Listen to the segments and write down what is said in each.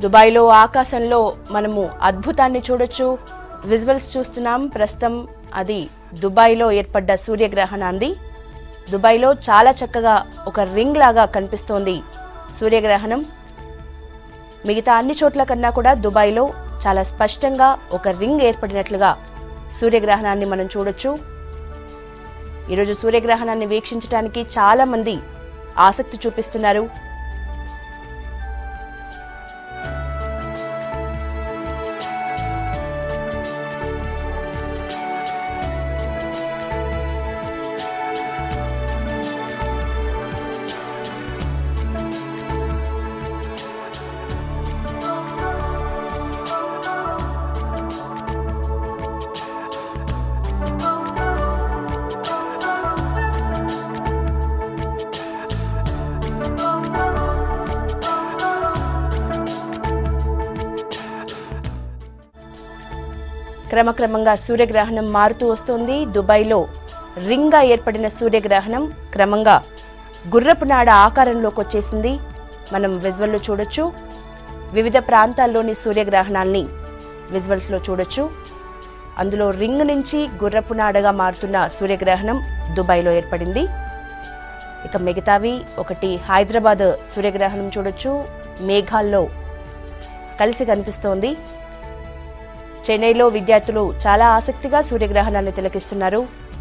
దుబాయ్లో ఆకాశంలో మనము అద్భుతాన్ని చూడొచ్చు విజువల్స్ చూస్తున్నాం ప్రస్తుతం అది దుబాయ్లో ఏర్పడ్డ సూర్యగ్రహణాన్ని దుబాయ్లో చాలా చక్కగా ఒక రింగ్ లాగా కనిపిస్తోంది సూర్యగ్రహణం మిగతా అన్ని చోట్ల కన్నా కూడా దుబాయ్లో చాలా స్పష్టంగా ఒక రింగ్ ఏర్పడినట్లుగా సూర్యగ్రహణాన్ని మనం చూడొచ్చు ఈరోజు సూర్యగ్రహణాన్ని వీక్షించడానికి చాలా మంది ఆసక్తి చూపిస్తున్నారు క్రమక్రమంగా సూర్యగ్రహణం మారుతూ వస్తోంది దుబాయ్లో రింగ్గా ఏర్పడిన సూర్యగ్రహణం క్రమంగా గుర్రపు నాడ ఆకారంలోకి వచ్చేసింది మనం విజువల్లో చూడొచ్చు వివిధ ప్రాంతాల్లోని సూర్యగ్రహణాల్ని విజువల్స్లో చూడొచ్చు అందులో రింగ్ నుంచి గుర్రపు నాడగా మారుతున్న సూర్యగ్రహణం దుబాయ్లో ఏర్పడింది ఇక మిగతావి ఒకటి హైదరాబాద్ సూర్యగ్రహణం చూడొచ్చు మేఘాల్లో కలిసి కనిపిస్తోంది చెన్నైలో విద్యార్థులు చాలా ఆసక్తిగా సూర్యగ్రహణాన్ని తిలకిస్తున్నారు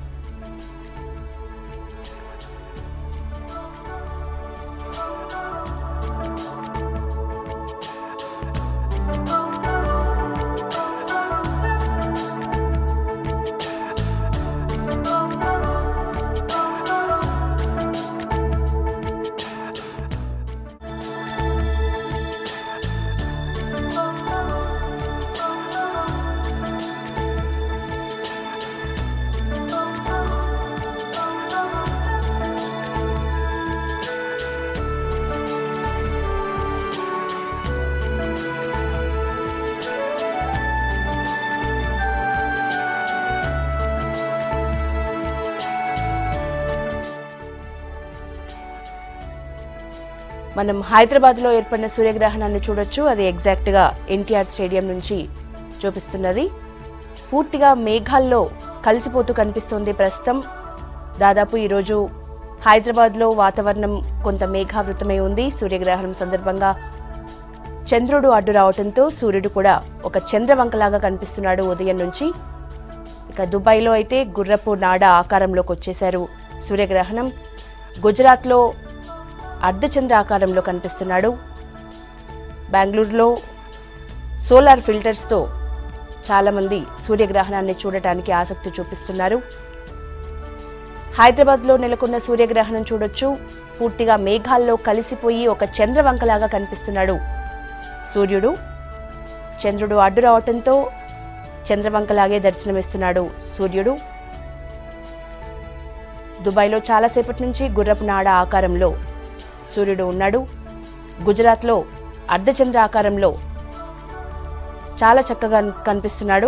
మనం హైదరాబాద్లో ఏర్పడిన సూర్యగ్రహణాన్ని చూడొచ్చు అది ఎగ్జాక్ట్గా ఎన్టీఆర్ స్టేడియం నుంచి చూపిస్తున్నది పూర్తిగా మేఘాల్లో కలిసిపోతూ కనిపిస్తోంది ప్రస్తుతం దాదాపు ఈరోజు హైదరాబాద్లో వాతావరణం కొంత మేఘావృతమై ఉంది సూర్యగ్రహణం సందర్భంగా చంద్రుడు అడ్డు రావడంతో సూర్యుడు కూడా ఒక చంద్రవంకలాగా కనిపిస్తున్నాడు ఉదయం నుంచి ఇక దుబాయ్లో అయితే గుర్రపు నాడ ఆకారంలోకి వచ్చేశారు సూర్యగ్రహణం గుజరాత్లో అర్ధచంద్ర ఆకారంలో కనిపిస్తున్నాడు బెంగళూరులో సోలార్ ఫిల్టర్స్తో చాలామంది సూర్యగ్రహణాన్ని చూడటానికి ఆసక్తి చూపిస్తున్నారు హైదరాబాద్లో నెలకొన్న సూర్యగ్రహణం చూడొచ్చు పూర్తిగా మేఘాల్లో కలిసిపోయి ఒక చంద్రవంకలాగా కనిపిస్తున్నాడు సూర్యుడు చంద్రుడు అడ్డు రావటంతో చంద్రవంకలాగే దర్శనమిస్తున్నాడు సూర్యుడు దుబాయ్లో చాలాసేపటి నుంచి గుర్రపు నాడ ఆకారంలో సూర్యుడు ఉన్నాడు గుజరాత్లో అర్ధచంద్ర ఆకారంలో చాలా చక్కగా కనిపిస్తున్నాడు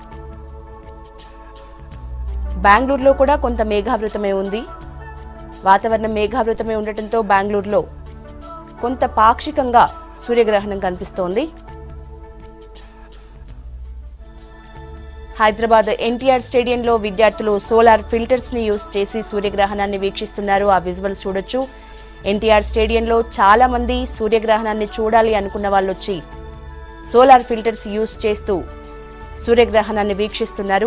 బెంగళూరులో కూడా కొంత మేఘావృతమై ఉంది వాతావరణం మేఘావృతమై ఉండటంతో బెంగళూరులో కొంత పాక్షికంగా సూర్యగ్రహణం కనిపిస్తోంది హైదరాబాద్ ఎన్టీఆర్ స్టేడియంలో విద్యార్థులు సోలార్ ఫిల్టర్స్ ని యూజ్ చేసి సూర్యగ్రహణాన్ని వీక్షిస్తున్నారు ఆ విజువల్స్ చూడొచ్చు ఎన్టీఆర్ స్టేడియంలో చాలా మంది సూర్యగ్రహణాన్ని చూడాలి అనుకున్న వాళ్ళు వచ్చి సోలార్ ఫిల్టర్స్ యూజ్ చేస్తూ సూర్యగ్రహణాన్ని వీక్షిస్తున్నారు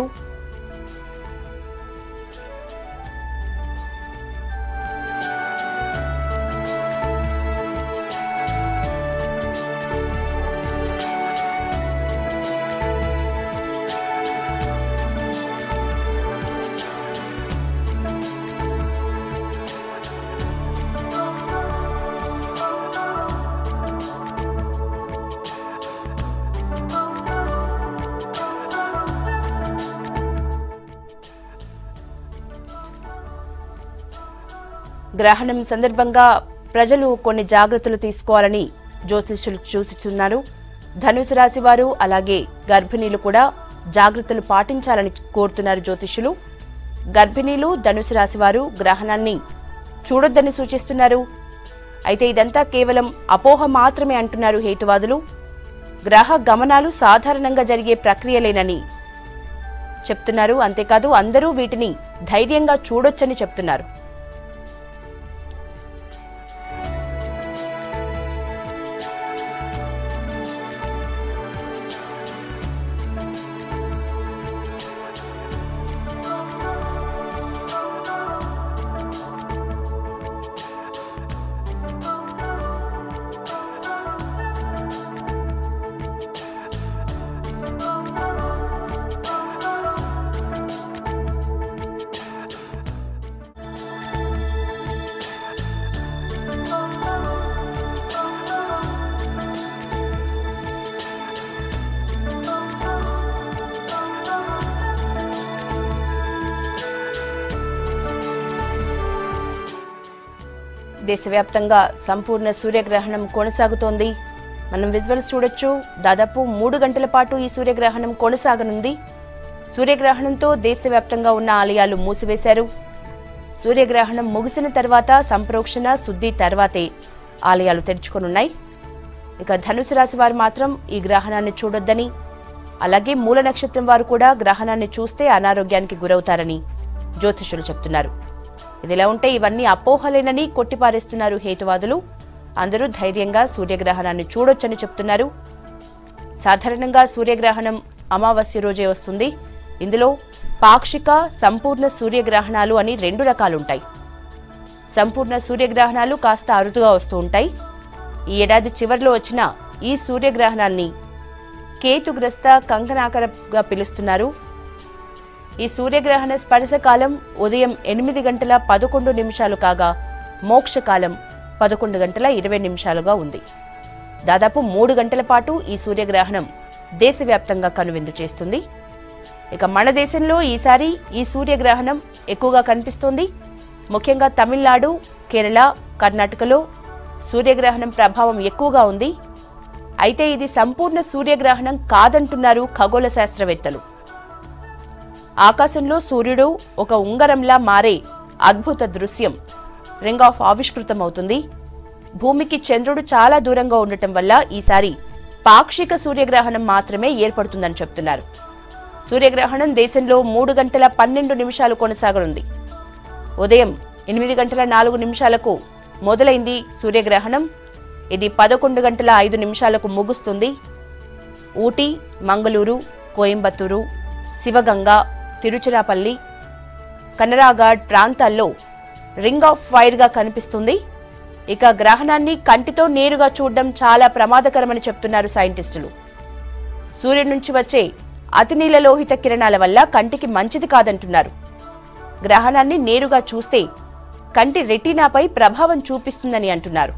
గ్రహణం సందర్భంగా ప్రజలు కొన్ని జాగ్రత్తలు తీసుకోవాలని జ్యోతిష్యులు సూచిస్తున్నారు ధనుసు రాశి వారు అలాగే గర్భిణీలు కూడా జాగ్రత్తలు పాటించాలని కోరుతున్నారు జ్యోతిష్యులు గర్భిణీలు ధనుసు రాశి వారు గ్రహణాన్ని చూడొద్దని సూచిస్తున్నారు అయితే ఇదంతా కేవలం అపోహ మాత్రమే అంటున్నారు హేతువాదులు గ్రహ గమనాలు సాధారణంగా జరిగే ప్రక్రియలేనని చెప్తున్నారు అంతేకాదు అందరూ వీటిని ధైర్యంగా చూడొచ్చని చెప్తున్నారు దేశవ్యాప్తంగా సంపూర్ణ సూర్యగ్రహణం కొనసాగుతోంది మనం విజువల్స్ చూడొచ్చు దాదాపు మూడు గంటల పాటు ఈ సూర్యగ్రహణం కొనసాగనుంది సూర్యగ్రహణంతో దేశవ్యాప్తంగా ఉన్న ఆలయాలు మూసివేశారు సూర్యగ్రహణం ముగిసిన తర్వాత సంప్రోక్షణ శుద్ధి తర్వాతే ఆలయాలు తెరుచుకొనున్నాయి ఇక ధనుసు రాశి వారు మాత్రం ఈ గ్రహణాన్ని చూడొద్దని అలాగే మూల నక్షత్రం వారు కూడా గ్రహణాన్ని చూస్తే అనారోగ్యానికి గురవుతారని జ్యోతిషులు చెప్తున్నారు ఇదిలా ఉంటే ఇవన్నీ అపోహలేనని కొట్టిపారేస్తున్నారు హేతువాదులు అందరూ ధైర్యంగా సూర్యగ్రహణాన్ని చూడొచ్చని చెప్తున్నారు సాధారణంగా సూర్యగ్రహణం అమావాస్య రోజే వస్తుంది ఇందులో పాక్షిక సంపూర్ణ సూర్యగ్రహణాలు అని రెండు రకాలుంటాయి సంపూర్ణ సూర్యగ్రహణాలు కాస్త అరుదుగా వస్తూ ఉంటాయి ఈ ఏడాది చివరిలో వచ్చిన ఈ సూర్యగ్రహణాన్ని కేతుగ్రస్త కంకణాకరగా పిలుస్తున్నారు ఈ సూర్యగ్రహణ స్పర్శకాలం ఉదయం ఎనిమిది గంటల పదకొండు నిమిషాలు కాగా మోక్షకాలం పదకొండు గంటల ఇరవై నిమిషాలుగా ఉంది దాదాపు మూడు గంటల పాటు ఈ సూర్యగ్రహణం దేశవ్యాప్తంగా కనువిందు చేస్తుంది ఇక మన దేశంలో ఈసారి ఈ సూర్యగ్రహణం ఎక్కువగా కనిపిస్తోంది ముఖ్యంగా తమిళనాడు కేరళ కర్ణాటకలో సూర్యగ్రహణం ప్రభావం ఎక్కువగా ఉంది అయితే ఇది సంపూర్ణ సూర్యగ్రహణం కాదంటున్నారు ఖగోళ శాస్త్రవేత్తలు ఆకాశంలో సూర్యుడు ఒక ఉంగరంలా మారే అద్భుత దృశ్యం రింగ్ ఆఫ్ ఆవిష్కృతమవుతుంది భూమికి చంద్రుడు చాలా దూరంగా ఉండటం వల్ల ఈసారి పాక్షిక సూర్యగ్రహణం మాత్రమే ఏర్పడుతుందని చెప్తున్నారు సూర్యగ్రహణం దేశంలో మూడు గంటల పన్నెండు నిమిషాలు కొనసాగనుంది ఉదయం ఎనిమిది గంటల నాలుగు నిమిషాలకు మొదలైంది సూర్యగ్రహణం ఇది పదకొండు గంటల ఐదు నిమిషాలకు ముగుస్తుంది ఊటీ మంగళూరు కోయంబత్తూరు శివగంగ తిరుచిరాపల్లి కనరాఘాట్ ప్రాంతాల్లో రింగ్ ఆఫ్ ఫైర్గా కనిపిస్తుంది ఇక గ్రహణాన్ని కంటితో నేరుగా చూడడం చాలా ప్రమాదకరమని చెప్తున్నారు సైంటిస్టులు సూర్యుడి నుంచి వచ్చే అతినీల లోహిత కిరణాల వల్ల కంటికి మంచిది కాదంటున్నారు గ్రహణాన్ని నేరుగా చూస్తే కంటి రెటీనాపై ప్రభావం చూపిస్తుందని అంటున్నారు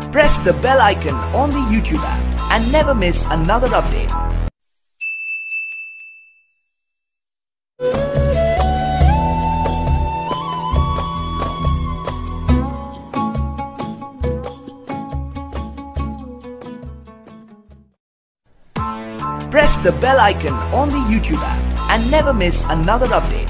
Press the bell icon on the YouTube app and never miss another update. Press the bell icon on the YouTube app and never miss another update.